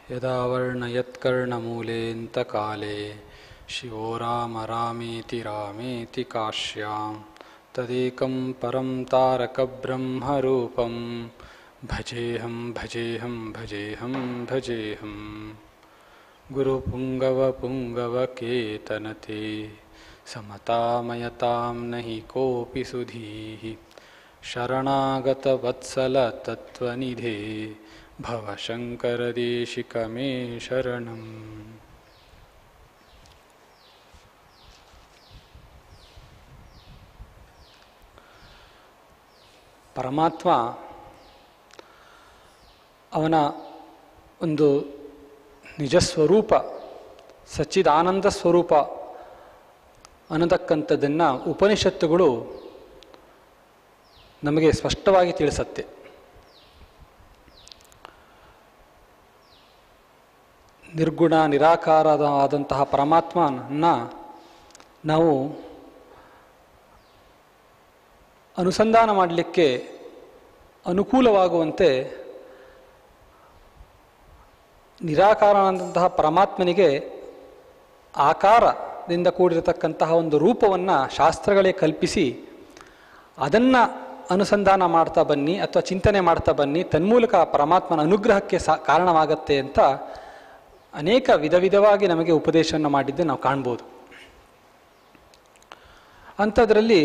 यदा वर्णयत्कर्णमूलेऽन्तकाले शिवो राम रामेति रामेति काश्यां तदेकं परं तारकब्रह्मरूपं भजेऽहं भजेऽहं भजेऽहं भजेऽहं गुरुपुङ्गवपुङ्गवकेतनते समतामयतां न हि कोऽपि सुधीः शरणागतवत्सलतत्त्वनिधे भव शङ्करदेशिक मे शरणम् ಪರಮಾತ್ಮ ಅವನ ಒಂದು ನಿಜ ಸ್ವರೂಪ ಸಚ್ಚಿದಾನಂದ ಸ್ವರೂಪ ಅನ್ನತಕ್ಕಂಥದ್ದನ್ನು ಉಪನಿಷತ್ತುಗಳು ನಮಗೆ ಸ್ಪಷ್ಟವಾಗಿ ತಿಳಿಸತ್ತೆ ನಿರ್ಗುಣ ನಿರಾಕಾರವಾದಂತಹ ಪರಮಾತ್ಮನ ನಾವು ಅನುಸಂಧಾನ ಮಾಡಲಿಕ್ಕೆ ಅನುಕೂಲವಾಗುವಂತೆ ನಿರಾಕಾರನಾದಂತಹ ಪರಮಾತ್ಮನಿಗೆ ಆಕಾರದಿಂದ ಕೂಡಿರತಕ್ಕಂತಹ ಒಂದು ರೂಪವನ್ನು ಶಾಸ್ತ್ರಗಳೇ ಕಲ್ಪಿಸಿ ಅದನ್ನು ಅನುಸಂಧಾನ ಮಾಡ್ತಾ ಬನ್ನಿ ಅಥವಾ ಚಿಂತನೆ ಮಾಡ್ತಾ ಬನ್ನಿ ತನ್ಮೂಲಕ ಪರಮಾತ್ಮನ ಅನುಗ್ರಹಕ್ಕೆ ಸಾ ಕಾರಣವಾಗತ್ತೆ ಅಂತ ಅನೇಕ ವಿಧ ವಿಧವಾಗಿ ನಮಗೆ ಉಪದೇಶವನ್ನು ಮಾಡಿದ್ದು ನಾವು ಕಾಣ್ಬೋದು ಅಂಥದ್ರಲ್ಲಿ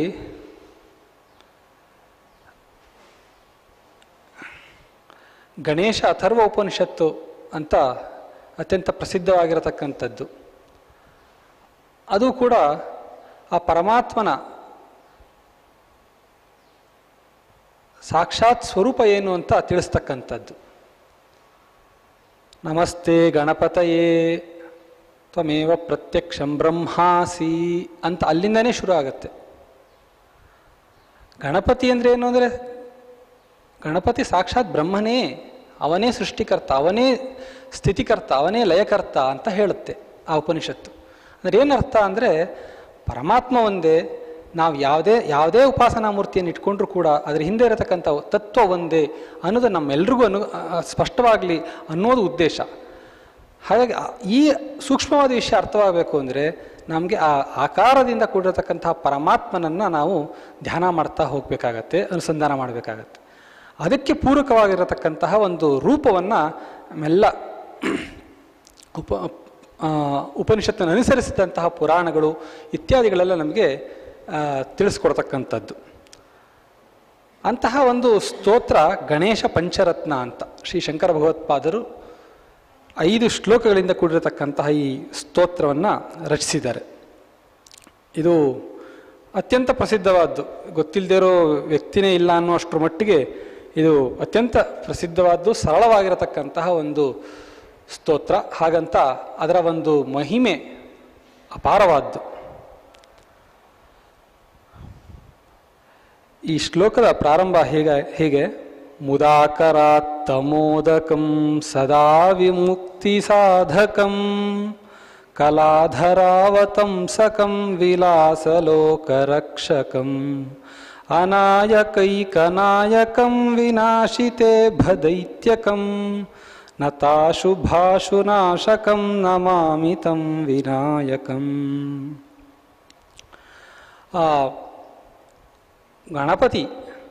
ಗಣೇಶ ಅಥರ್ವ ಉಪನಿಷತ್ತು ಅಂತ ಅತ್ಯಂತ ಪ್ರಸಿದ್ಧವಾಗಿರತಕ್ಕಂಥದ್ದು ಅದು ಕೂಡ ಆ ಪರಮಾತ್ಮನ ಸಾಕ್ಷಾತ್ ಸ್ವರೂಪ ಏನು ಅಂತ ತಿಳಿಸ್ತಕ್ಕಂಥದ್ದು ನಮಸ್ತೆ ಗಣಪತಯೇ ತ್ವಮೇವ ಪ್ರತ್ಯಕ್ಷಂ ಬ್ರಹ್ಮಾಸಿ ಅಂತ ಅಲ್ಲಿಂದನೇ ಶುರು ಆಗುತ್ತೆ ಗಣಪತಿ ಅಂದರೆ ಏನು ಅಂದರೆ ಗಣಪತಿ ಸಾಕ್ಷಾತ್ ಬ್ರಹ್ಮನೇ ಅವನೇ ಸೃಷ್ಟಿಕರ್ತ ಅವನೇ ಸ್ಥಿತಿಕರ್ತ ಅವನೇ ಲಯಕರ್ತ ಅಂತ ಹೇಳುತ್ತೆ ಆ ಉಪನಿಷತ್ತು ಅಂದರೆ ಏನರ್ಥ ಅಂದರೆ ಪರಮಾತ್ಮ ಒಂದೇ ನಾವು ಯಾವುದೇ ಯಾವುದೇ ಉಪಾಸನಾ ಮೂರ್ತಿಯನ್ನು ಇಟ್ಕೊಂಡ್ರೂ ಕೂಡ ಅದರ ಹಿಂದೆ ಇರತಕ್ಕಂಥ ತತ್ವ ಒಂದೇ ಅನ್ನೋದು ನಮ್ಮೆಲ್ರಿಗೂ ಅನು ಸ್ಪಷ್ಟವಾಗಲಿ ಅನ್ನೋದು ಉದ್ದೇಶ ಹಾಗಾಗಿ ಈ ಸೂಕ್ಷ್ಮವಾದ ವಿಷಯ ಅರ್ಥವಾಗಬೇಕು ಅಂದರೆ ನಮಗೆ ಆ ಆಕಾರದಿಂದ ಕೂಡಿರತಕ್ಕಂತಹ ಪರಮಾತ್ಮನನ್ನು ನಾವು ಧ್ಯಾನ ಮಾಡ್ತಾ ಹೋಗಬೇಕಾಗತ್ತೆ ಅನುಸಂಧಾನ ಮಾಡಬೇಕಾಗತ್ತೆ ಅದಕ್ಕೆ ಪೂರಕವಾಗಿರತಕ್ಕಂತಹ ಒಂದು ರೂಪವನ್ನು ನಮ್ಮೆಲ್ಲ ಉಪ ಉಪನಿಷತ್ತನ್ನು ಅನುಸರಿಸಿದಂತಹ ಪುರಾಣಗಳು ಇತ್ಯಾದಿಗಳೆಲ್ಲ ನಮಗೆ ತಿಳಿಸ್ಕೊಡ್ತಕ್ಕಂಥದ್ದು ಅಂತಹ ಒಂದು ಸ್ತೋತ್ರ ಗಣೇಶ ಪಂಚರತ್ನ ಅಂತ ಶ್ರೀ ಶಂಕರ ಭಗವತ್ಪಾದರು ಐದು ಶ್ಲೋಕಗಳಿಂದ ಕೂಡಿರತಕ್ಕಂತಹ ಈ ಸ್ತೋತ್ರವನ್ನು ರಚಿಸಿದ್ದಾರೆ ಇದು ಅತ್ಯಂತ ಪ್ರಸಿದ್ಧವಾದ್ದು ಗೊತ್ತಿಲ್ಲದೆ ಇರೋ ವ್ಯಕ್ತಿನೇ ಇಲ್ಲ ಅನ್ನುವಷ್ಟರ ಮಟ್ಟಿಗೆ ಇದು ಅತ್ಯಂತ ಪ್ರಸಿದ್ಧವಾದ್ದು ಸರಳವಾಗಿರತಕ್ಕಂತಹ ಒಂದು ಸ್ತೋತ್ರ ಹಾಗಂತ ಅದರ ಒಂದು ಮಹಿಮೆ ಅಪಾರವಾದ್ದು ಈ ಶ್ಲೋಕದ ಪ್ರಾರಂಭ ಹೇಗೆ ಹೇಗೆ ಮುದಾಕರಾತ್ತಮೋದಕಂ ಸದಾ ವಿಮುಕ್ತಿ ಸಾಧಕಂ ಕಲಾಧರಾವತಂಸಕಂ ವಿಲಾಸಲೋಕರಕ್ಷಕಂ ಅನಾಯಕೈಕನಾಯಕಂ ವಿನಾಶಿತೆ ಭದೈತ್ಯಕಂ ನತಾಶುಭಾಶುನಾಶಕಂ ನಮಾಮಿ ತಂ ವಿನಾಯಕಂ ಆ ಗಣಪತಿ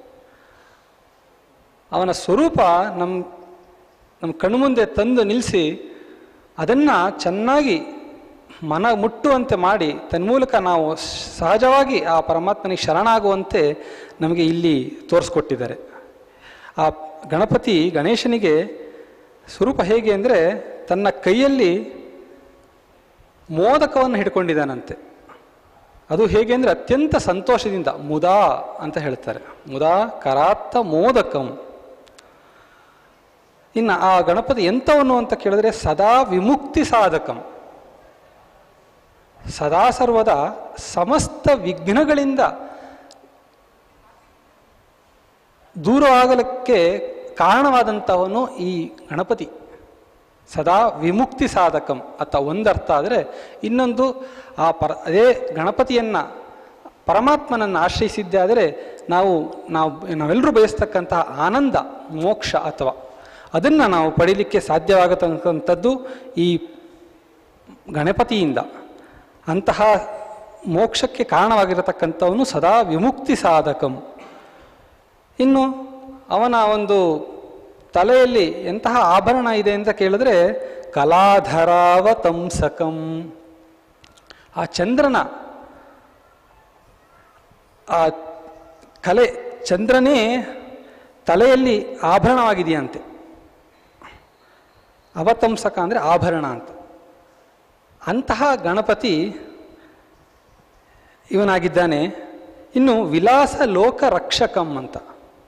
ಅವನ ಸ್ವರೂಪ ನಮ್ಮ ನಮ್ಮ ಕಣ್ಮುಂದೆ ತಂದು ನಿಲ್ಲಿಸಿ ಅದನ್ನು ಚೆನ್ನಾಗಿ ಮನ ಮುಟ್ಟುವಂತೆ ಮಾಡಿ ತನ್ಮೂಲಕ ನಾವು ಸಹಜವಾಗಿ ಆ ಪರಮಾತ್ಮನಿಗೆ ಶರಣಾಗುವಂತೆ ನಮಗೆ ಇಲ್ಲಿ ತೋರಿಸ್ಕೊಟ್ಟಿದ್ದಾರೆ ಆ ಗಣಪತಿ ಗಣೇಶನಿಗೆ ಸ್ವರೂಪ ಹೇಗೆ ಅಂದರೆ ತನ್ನ ಕೈಯಲ್ಲಿ ಮೋದಕವನ್ನು ಹಿಡ್ಕೊಂಡಿದ್ದಾನಂತೆ ಅದು ಹೇಗೆ ಅಂದರೆ ಅತ್ಯಂತ ಸಂತೋಷದಿಂದ ಮುದಾ ಅಂತ ಹೇಳ್ತಾರೆ ಮುದಾ ಕರಾತ್ತ ಮೋದಕಂ ಇನ್ನು ಆ ಗಣಪತಿ ಎಂಥವನು ಅಂತ ಕೇಳಿದ್ರೆ ಸದಾ ವಿಮುಕ್ತಿ ಸಾಧಕಂ ಸದಾ ಸರ್ವದ ಸಮಸ್ತ ವಿಘ್ನಗಳಿಂದ ದೂರವಾಗಲಿಕ್ಕೆ ಕಾರಣವಾದಂಥವನು ಈ ಗಣಪತಿ ಸದಾ ವಿಮುಕ್ತಿ ಸಾಧಕಂ ಅತ್ತ ಒಂದರ್ಥ ಆದರೆ ಇನ್ನೊಂದು ಆ ಪರ ಅದೇ ಗಣಪತಿಯನ್ನು ಪರಮಾತ್ಮನನ್ನು ಆಶ್ರಯಿಸಿದ್ದೇ ಆದರೆ ನಾವು ನಾವು ನಾವೆಲ್ಲರೂ ಬಯಸ್ತಕ್ಕಂತಹ ಆನಂದ ಮೋಕ್ಷ ಅಥವಾ ಅದನ್ನು ನಾವು ಪಡೀಲಿಕ್ಕೆ ಸಾಧ್ಯವಾಗತಕ್ಕಂಥದ್ದು ಈ ಗಣಪತಿಯಿಂದ ಅಂತಹ ಮೋಕ್ಷಕ್ಕೆ ಕಾರಣವಾಗಿರತಕ್ಕಂಥವನು ಸದಾ ವಿಮುಕ್ತಿ ಸಾಧಕಂ ಇನ್ನು ಅವನ ಒಂದು ತಲೆಯಲ್ಲಿ ಎಂತಹ ಆಭರಣ ಇದೆ ಅಂತ ಕೇಳಿದ್ರೆ ಕಲಾಧರಾವತಂಸಕಂ ಆ ಚಂದ್ರನ ಆ ಕಲೆ ಚಂದ್ರನೇ ತಲೆಯಲ್ಲಿ ಆಭರಣವಾಗಿದೆಯಂತೆ ಅವತಂಸಕ ಅಂದರೆ ಆಭರಣ ಅಂತ ಅಂತಹ ಗಣಪತಿ ಇವನಾಗಿದ್ದಾನೆ ಇನ್ನು ವಿಲಾಸ ಲೋಕ ರಕ್ಷಕಂ ಅಂತ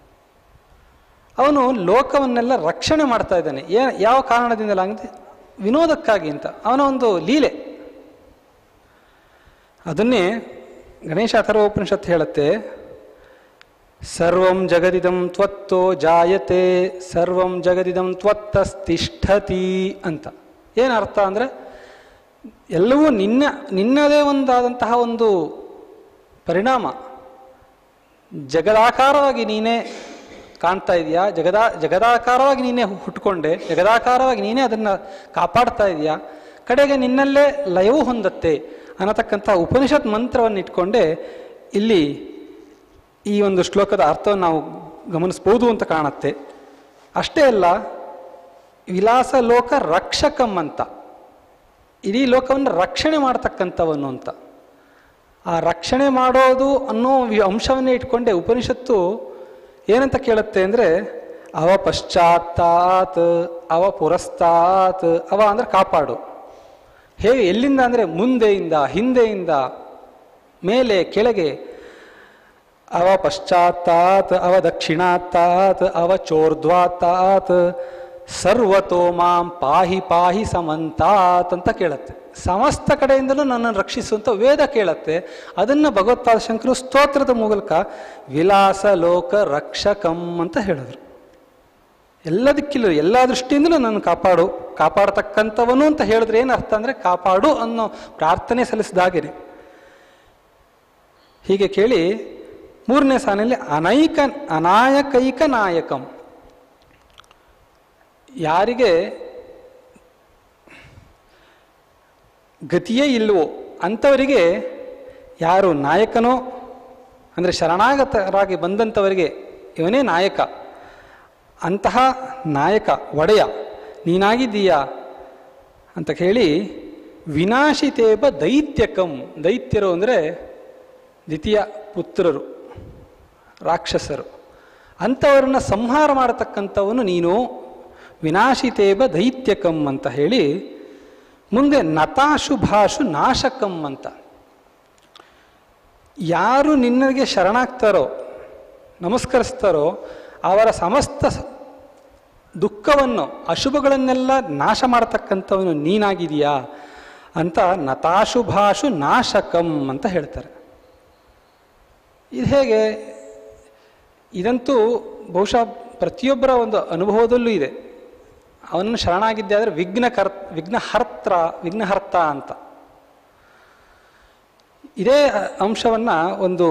ಅವನು ಲೋಕವನ್ನೆಲ್ಲ ರಕ್ಷಣೆ ಮಾಡ್ತಾ ಇದ್ದಾನೆ ಏ ಯಾವ ಕಾರಣದಿಂದಲ ಅಂದರೆ ವಿನೋದಕ್ಕಾಗಿ ಅಂತ ಅವನ ಒಂದು ಲೀಲೆ ಅದನ್ನೇ ಗಣೇಶ ಅಥರ್ವೋಪನಿಷತ್ ಹೇಳುತ್ತೆ ಸರ್ವಂ ಜಗದಿದಂ ತ್ವತ್ತೋ ಜಾಯತೆ ಸರ್ವಂ ಜಗದಿದಂ ತ್ವತ್ತಸ್ತಿಷ್ಠತಿ ಅಂತ ಏನು ಅರ್ಥ ಅಂದರೆ ಎಲ್ಲವೂ ನಿನ್ನ ನಿನ್ನದೇ ಒಂದಾದಂತಹ ಒಂದು ಪರಿಣಾಮ ಜಗದಾಕಾರವಾಗಿ ನೀನೇ ಕಾಣ್ತಾ ಇದೆಯಾ ಜಗದಾ ಜಗದಾಕಾರವಾಗಿ ನೀನೇ ಹುಟ್ಕೊಂಡೆ ಜಗದಾಕಾರವಾಗಿ ನೀನೇ ಅದನ್ನು ಕಾಪಾಡ್ತಾ ಇದೆಯಾ ಕಡೆಗೆ ನಿನ್ನಲ್ಲೇ ಲಯವೂ ಹೊಂದತ್ತೆ ಅನ್ನತಕ್ಕಂಥ ಉಪನಿಷತ್ ಮಂತ್ರವನ್ನು ಇಟ್ಕೊಂಡೆ ಇಲ್ಲಿ ಈ ಒಂದು ಶ್ಲೋಕದ ಅರ್ಥವನ್ನು ನಾವು ಗಮನಿಸ್ಬೋದು ಅಂತ ಕಾಣುತ್ತೆ ಅಷ್ಟೇ ಅಲ್ಲ ವಿಲಾಸ ಲೋಕ ರಕ್ಷಕಂ ಅಂತ ಇಡೀ ಲೋಕವನ್ನು ರಕ್ಷಣೆ ಮಾಡ್ತಕ್ಕಂಥವನು ಅಂತ ಆ ರಕ್ಷಣೆ ಮಾಡೋದು ಅನ್ನೋ ವಿ- ಅಂಶವನ್ನೇ ಇಟ್ಕೊಂಡೆ ಉಪನಿಷತ್ತು ಏನಂತ ಕೇಳುತ್ತೆ ಅಂದರೆ ಅವ ಪಶ್ಚಾತ್ತಾತ್ ಅವ ಪುರಸ್ತಾತ್ ಅವ ಅಂದರೆ ಕಾಪಾಡು ಹೇಗೆ ಎಲ್ಲಿಂದ ಅಂದರೆ ಮುಂದೆಯಿಂದ ಹಿಂದೆಯಿಂದ ಮೇಲೆ ಕೆಳಗೆ ಅವ ಪಶ್ಚಾತ್ತಾತ್ ಅವ ದಕ್ಷಿಣಾತ್ತಾತ್ ಅವ ಚೋರ್ಧ್ವಾತ್ತಾತ್ ಸರ್ವತೋ ಮಾಂ ಪಾಹಿ ಪಾಹಿ ಸಮಂತಾತ್ ಅಂತ ಕೇಳುತ್ತೆ ಸಮಸ್ತ ಕಡೆಯಿಂದಲೂ ನನ್ನನ್ನು ರಕ್ಷಿಸುವಂತ ವೇದ ಕೇಳುತ್ತೆ ಅದನ್ನು ಭಗವತ್ಪಾದ ಶಂಕರು ಸ್ತೋತ್ರದ ಮೂಲಕ ವಿಲಾಸ ಲೋಕ ರಕ್ಷಕಂ ಅಂತ ಹೇಳಿದ್ರು ಎಲ್ಲದಕ್ಕಿಲ್ಲ ಎಲ್ಲ ದೃಷ್ಟಿಯಿಂದಲೂ ನನ್ನ ಕಾಪಾಡು ಕಾಪಾಡತಕ್ಕಂಥವನು ಅಂತ ಹೇಳಿದ್ರೆ ಏನು ಅರ್ಥ ಅಂದರೆ ಕಾಪಾಡು ಅನ್ನೋ ಪ್ರಾರ್ಥನೆ ಸಲ್ಲಿಸಿದಾಗೇನೆ ಹೀಗೆ ಕೇಳಿ ಮೂರನೇ ಸಾಲಿನಲ್ಲಿ ಅನೈಕ ಅನಾಯಕೈಕ ನಾಯಕಂ ಯಾರಿಗೆ ಗತಿಯೇ ಇಲ್ವೋ ಅಂಥವರಿಗೆ ಯಾರು ನಾಯಕನೋ ಅಂದರೆ ಶರಣಾಗತರಾಗಿ ಬಂದಂಥವರಿಗೆ ಇವನೇ ನಾಯಕ ಅಂತಹ ನಾಯಕ ಒಡೆಯ ನೀನಾಗಿದ್ದೀಯಾ ಅಂತ ಹೇಳಿ ವಿನಾಶಿತೇಬ ದೈತ್ಯಕಂ ದೈತ್ಯರು ಅಂದರೆ ದ್ವಿತೀಯ ಪುತ್ರರು ರಾಕ್ಷಸರು ಅಂಥವರನ್ನ ಸಂಹಾರ ಮಾಡತಕ್ಕಂಥವನು ನೀನು ವಿನಾಶಿತೇಬ ದೈತ್ಯಕಂ ಅಂತ ಹೇಳಿ ಮುಂದೆ ನತಾಶುಭಾಷು ನಾಶಕಂ ಅಂತ ಯಾರು ನಿನ್ನಗೆ ಶರಣಾಗ್ತಾರೋ ನಮಸ್ಕರಿಸ್ತಾರೋ ಅವರ ಸಮಸ್ತ ಸ- ದುಃಖವನ್ನು ಅಶುಭಗಳನ್ನೆಲ್ಲ ನಾಶ ಮಾಡತಕ್ಕಂಥವನು ನೀನಾಗಿದೆಯಾ ಅಂತ ನತಾಶುಭಾಷು ನಾಶಕಂ ಅಂತ ಹೇಳ್ತಾರೆ ಇದು ಹೇಗೆ ಇದಂತೂ ಬಹುಶಃ ಪ್ರತಿಯೊಬ್ಬರ ಒಂದು ಅನುಭವದಲ್ಲೂ ಇದೆ ಅವನನ್ನು ಶರಣಾಗಿದ್ದೆ ಆದರೆ ವಿಘ್ನಕರ್ ವಿಘ್ನಹರ್ತ್ರ ವಿಘ್ನಹರ್ತ ಅಂತ ಇದೇ ಅಂಶವನ್ನು ಒಂದು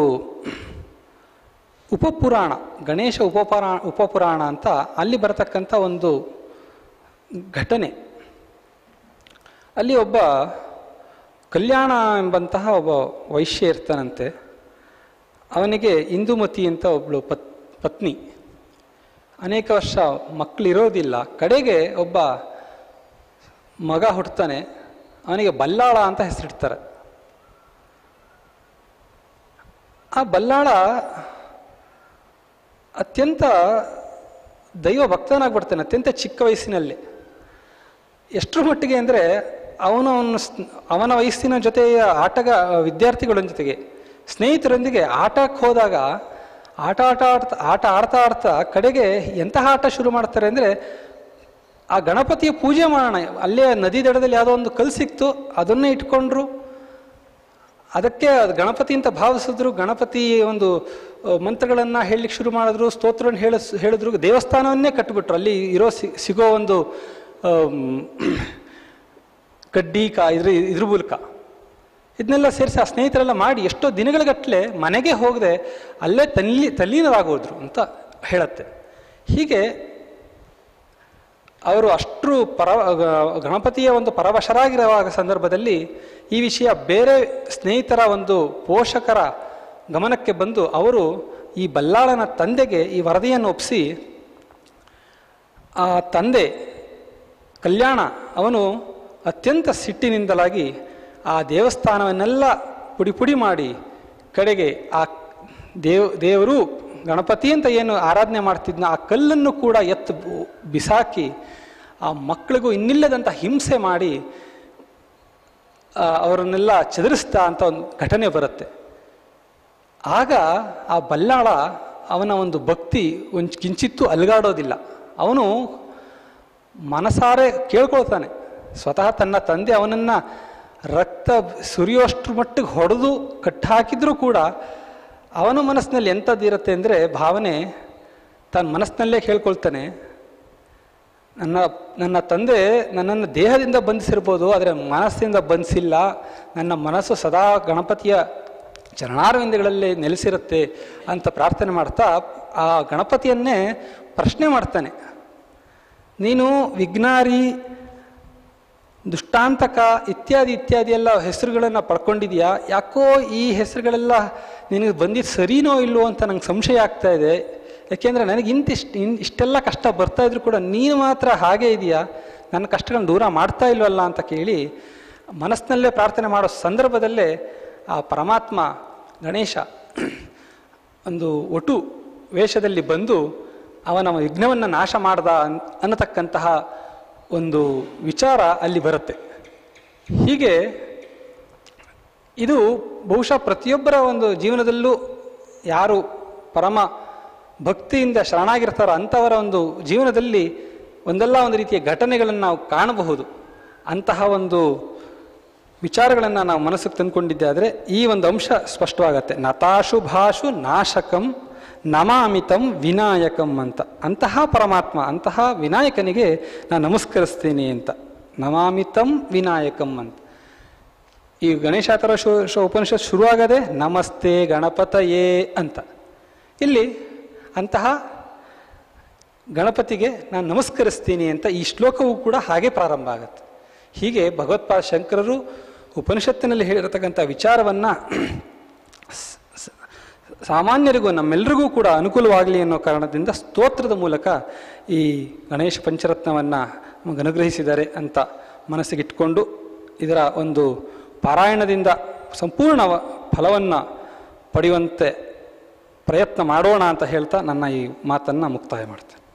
ಉಪಪುರಾಣ ಗಣೇಶ ಉಪಪುರಾಣ ಉಪಪುರಾಣ ಅಂತ ಅಲ್ಲಿ ಬರತಕ್ಕಂಥ ಒಂದು ಘಟನೆ ಅಲ್ಲಿ ಒಬ್ಬ ಕಲ್ಯಾಣ ಎಂಬಂತಹ ಒಬ್ಬ ವೈಶ್ಯ ಇರ್ತಾನಂತೆ ಅವನಿಗೆ ಇಂದುಮತಿ ಅಂತ ಒಬ್ಬಳು ಪತ್ ಪತ್ನಿ ಅನೇಕ ವರ್ಷ ಮಕ್ಕಳಿರೋದಿಲ್ಲ ಕಡೆಗೆ ಒಬ್ಬ ಮಗ ಹುಟ್ಟುತ್ತಾನೆ ಅವನಿಗೆ ಬಲ್ಲಾಳ ಅಂತ ಹೆಸರಿಡ್ತಾರೆ ಆ ಬಲ್ಲಾಳ ಅತ್ಯಂತ ದೈವ ಭಕ್ತನಾಗ್ಬಿಡ್ತಾನೆ ಅತ್ಯಂತ ಚಿಕ್ಕ ವಯಸ್ಸಿನಲ್ಲಿ ಎಷ್ಟರ ಮಟ್ಟಿಗೆ ಅಂದರೆ ಅವನು ಅವನ ಸ್- ಅವನ ವಯಸ್ಸಿನ ಜೊತೆಯ ಆಟಗ ವಿದ್ಯಾರ್ಥಿಗಳ ಜೊತೆಗೆ ಸ್ನೇಹಿತರೊಂದಿಗೆ ಆಟಕ್ಕೆ ಹೋದಾಗ ಆಟ ಆಟ ಆಡ್ತಾ ಆಟ ಆಡ್ತಾ ಆಡ್ತಾ ಕಡೆಗೆ ಎಂತಹ ಆಟ ಶುರು ಮಾಡ್ತಾರೆ ಅಂದರೆ ಆ ಗಣಪತಿಯ ಪೂಜೆ ಮಾಡೋಣ ಅಲ್ಲೇ ನದಿ ದಡದಲ್ಲಿ ಯಾವುದೋ ಒಂದು ಕಲ್ಲು ಸಿಕ್ತು ಅದನ್ನೇ ಇಟ್ಕೊಂಡ್ರು ಅದಕ್ಕೆ ಅದು ಗಣಪತಿ ಅಂತ ಭಾವಿಸಿದ್ರು ಗಣಪತಿ ಒಂದು ಆ, ಮಂತ್ರಗಳನ್ನ ಹೇಳಲಿಕ್ಕೆ ಶುರು ಮಾಡಿದ್ರು ಸ್ತೋತ್ರವನ್ನು ಹೇಳ ಹೇಳಿದ್ರು ದೇವಸ್ಥಾನವನ್ನೇ ಕಟ್ಟಿಬಿಟ್ರು ಅಲ್ಲಿ ಇರೋ ಸಿ- ಸಿಗೋ ಒಂದು ಆಮ್, ಕಡ್ಡಿ ಕಾ ಇದ್ರ ಇದ್ರ ಮೂಲಕ ಇದನ್ನೆಲ್ಲ ಸೇರಿಸಿ ಆ ಸ್ನೇಹಿತರೆಲ್ಲ ಮಾಡಿ ಎಷ್ಟೋ ದಿನಗಳಗಟ್ಟಲೆ ಮನೆಗೆ ಹೋಗದೆ ಅಲ್ಲೇ ತಲ್ಲಿ ತಲ್ಲೀನರಾಗೋದ್ರು ಅಂತ ಹೇಳತ್ತೆ ಹೀಗೆ ಅವರು ಅಷ್ಟರು ಪರ ಗ- ಗಣಪತಿಯ ಒಂದು ಪರವಶರಾಗಿರುವಾಗ ಸಂದರ್ಭದಲ್ಲಿ ಈ ವಿಷಯ ಬೇರೆ ಸ್ನೇಹಿತರ ಒಂದು ಪೋಷಕರ ಗಮನಕ್ಕೆ ಬಂದು ಅವರು ಈ ಬಲ್ಲಾಳನ ತಂದೆಗೆ ಈ ವರದಿಯನ್ನು ಒಪ್ಪಿಸಿ ಆ ತಂದೆ ಕಲ್ಯಾಣ ಅವನು ಅತ್ಯಂತ ಸಿಟ್ಟಿನಿಂದಲಾಗಿ ಆ ದೇವಸ್ಥಾನವನ್ನೆಲ್ಲ ಪುಡಿ ಪುಡಿ ಮಾಡಿ ಕಡೆಗೆ ಆ ದೇವ್ ದೇವರು ಗಣಪತಿ ಅಂತ ಏನು ಆರಾಧನೆ ಮಾಡ್ತಿದ್ನ ಆ ಕಲ್ಲನ್ನು ಕೂಡ ಎತ್ತು ಬು- ಬಿಸಾಕಿ ಆ ಮಕ್ಕಳಿಗೂ ಇನ್ನಿಲ್ಲದಂಥ ಹಿಂಸೆ ಮಾಡಿ ಆ, ಅವರನ್ನೆಲ್ಲ ಚದುರಿಸ್ತಾ ಅಂತ ಒಂದು ಘಟನೆ ಬರುತ್ತೆ ಆಗ ಆ ಬಲ್ಲಾಳ ಅವನ ಒಂದು ಭಕ್ತಿ ಒಂದು ಕಿಂಚಿತ್ತೂ ಅಲುಗಾಡೋದಿಲ್ಲ ಅವನು ಮನಸಾರೆ ಕೇಳ್ಕೊಳ್ತಾನೆ ಸ್ವತಃ ತನ್ನ ತಂದೆ ಅವನನ್ನು ರಕ್ತ ಸುರಿಯೋಷ್ಟ್ರ ಮಟ್ಟಿಗೆ ಹೊಡೆದು ಕಟ್ಟಾಕಿದ್ರೂ ಕೂಡ ಅವನ ಮನಸ್ಸಿನಲ್ಲಿ ಎಂಥದ್ದಿರುತ್ತೆ ಅಂದರೆ ಭಾವನೆ ತನ್ನ ಮನಸ್ಸಿನಲ್ಲೇ ಕೇಳ್ಕೊಳ್ತಾನೆ ನನ್ನ ನನ್ನ ತಂದೆ ನನ್ನನ್ನು ದೇಹದಿಂದ ಬಂಧಿಸಿರ್ಬೋದು ಆದರೆ ಮನಸ್ಸಿಂದ ಬಂಧಿಸಿಲ್ಲ ನನ್ನ ಮನಸ್ಸು ಸದಾ ಗಣಪತಿಯ ಚರಣಾರವಿಂದಗಳಲ್ಲಿ ನೆಲೆಸಿರುತ್ತೆ ಅಂತ ಪ್ರಾರ್ಥನೆ ಮಾಡ್ತಾ ಆ ಗಣಪತಿಯನ್ನೇ ಪ್ರಶ್ನೆ ಮಾಡ್ತಾನೆ ನೀನು ವಿಘ್ನಾರಿ ದುಷ್ಟಾಂತಕ ಇತ್ಯಾದಿ ಇತ್ಯಾದಿ ಎಲ್ಲ ಹೆಸರುಗಳನ್ನು ಪಡ್ಕೊಂಡಿದ್ಯಾ ಯಾಕೋ ಈ ಹೆಸರುಗಳೆಲ್ಲ ನಿನಗೆ ಬಂದಿದ್ದು ಸರಿನೋ ಇಲ್ವೋ ಅಂತ ನಂಗೆ ಸಂಶಯ ಆಗ್ತಾ ಇದೆ ಯಾಕೆಂದರೆ ನನಗೆ ಇಂತಿಷ್ಟು ಇನ್ ಇಷ್ಟೆಲ್ಲ ಕಷ್ಟ ಬರ್ತಾ ಇದ್ರು ಕೂಡ ನೀನು ಮಾತ್ರ ಹಾಗೇ ಇದೆಯಾ ನನ್ನ ಕಷ್ಟಗಳನ್ನ ದೂರ ಮಾಡ್ತಾ ಇಲ್ವಲ್ಲ ಅಂತ ಕೇಳಿ ಮನಸ್ಸಿನಲ್ಲೇ ಪ್ರಾರ್ಥನೆ ಮಾಡೋ ಸಂದರ್ಭದಲ್ಲೇ ಆ ಪರಮಾತ್ಮ ಗಣೇಶ ಒಂದು ಒಟು ವೇಷದಲ್ಲಿ ಬಂದು ಅವನ ವಿಘ್ನವನ್ನು ನಾಶ ಮಾಡ್ದ ಅನ್- ಅನ್ನತಕ್ಕಂತಹ ಒಂದು ವಿಚಾರ ಅಲ್ಲಿ ಬರುತ್ತೆ ಹೀಗೆ ಇದು ಬಹುಶಃ ಪ್ರತಿಯೊಬ್ಬರ ಒಂದು ಜೀವನದಲ್ಲೂ ಯಾರು ಪರಮ ಭಕ್ತಿಯಿಂದ ಶರಣಾಗಿರ್ತಾರೋ ಅಂಥವರ ಒಂದು ಜೀವನದಲ್ಲಿ ಒಂದಲ್ಲ ಒಂದು ರೀತಿಯ ಘಟನೆಗಳನ್ನು ನಾವು ಕಾಣಬಹುದು ಅಂತಹ ಒಂದು ವಿಚಾರಗಳನ್ನು ನಾವು ಮನಸ್ಸಿಗೆ ತಂದುಕೊಂಡಿದ್ದೆ ಆದರೆ ಈ ಒಂದು ಅಂಶ ಸ್ಪಷ್ಟವಾಗತ್ತೆ ನತಾಶು ಭಾಷು ನಾಶಕಂ ನಮಾಮಿತಂ ವಿನಾಯಕಂ ಅಂತ ಅಂತಹ ಪರಮಾತ್ಮ ಅಂತಹ ವಿನಾಯಕನಿಗೆ ನಾನು ನಮಸ್ಕರಿಸ್ತೀನಿ ಅಂತ ನಮಾಮಿತಂ ವಿನಾಯಕಂ ಅಂತ ಈ ಗಣೇಶಾತರ ಶು ಶು ಉಪನಿಷತ್ ಶುರುವಾಗದೆ ನಮಸ್ತೆ ಗಣಪತಯೇ ಅಂತ ಇಲ್ಲಿ ಅಂತಹ ಗಣಪತಿಗೆ ನಾನು ನಮಸ್ಕರಿಸ್ತೀನಿ ಅಂತ ಈ ಶ್ಲೋಕವೂ ಕೂಡ ಹಾಗೆ ಪ್ರಾರಂಭ ಆಗುತ್ತೆ ಹೀಗೆ ಭಗವತ್ಪಾದ ಶಂಕರರು ಉಪನಿಷತ್ತಿನಲ್ಲಿ ಹೇಳಿರತಕ್ಕಂಥ ವಿಚಾರವನ್ನು ಸಾಮಾನ್ಯರಿಗೂ ನಮ್ಮೆಲ್ಲರಿಗೂ ಕೂಡ ಅನುಕೂಲವಾಗಲಿ ಅನ್ನೋ ಕಾರಣದಿಂದ ಸ್ತೋತ್ರದ ಮೂಲಕ ಈ ಗಣೇಶ ಪಂಚರತ್ನವನ್ನು ನಮಗೆ ಅನುಗ್ರಹಿಸಿದ್ದಾರೆ ಅಂತ ಮನಸ್ಸಿಗಿಟ್ಕೊಂಡು ಇದರ ಒಂದು ಪಾರಾಯಣದಿಂದ ಸಂಪೂರ್ಣ ಫಲವನ್ನು ಪಡೆಯುವಂತೆ ಪ್ರಯತ್ನ ಮಾಡೋಣ ಅಂತ ಹೇಳ್ತಾ ನನ್ನ ಈ ಮಾತನ್ನು ಮುಕ್ತಾಯ ಮಾಡ್ತೇನೆ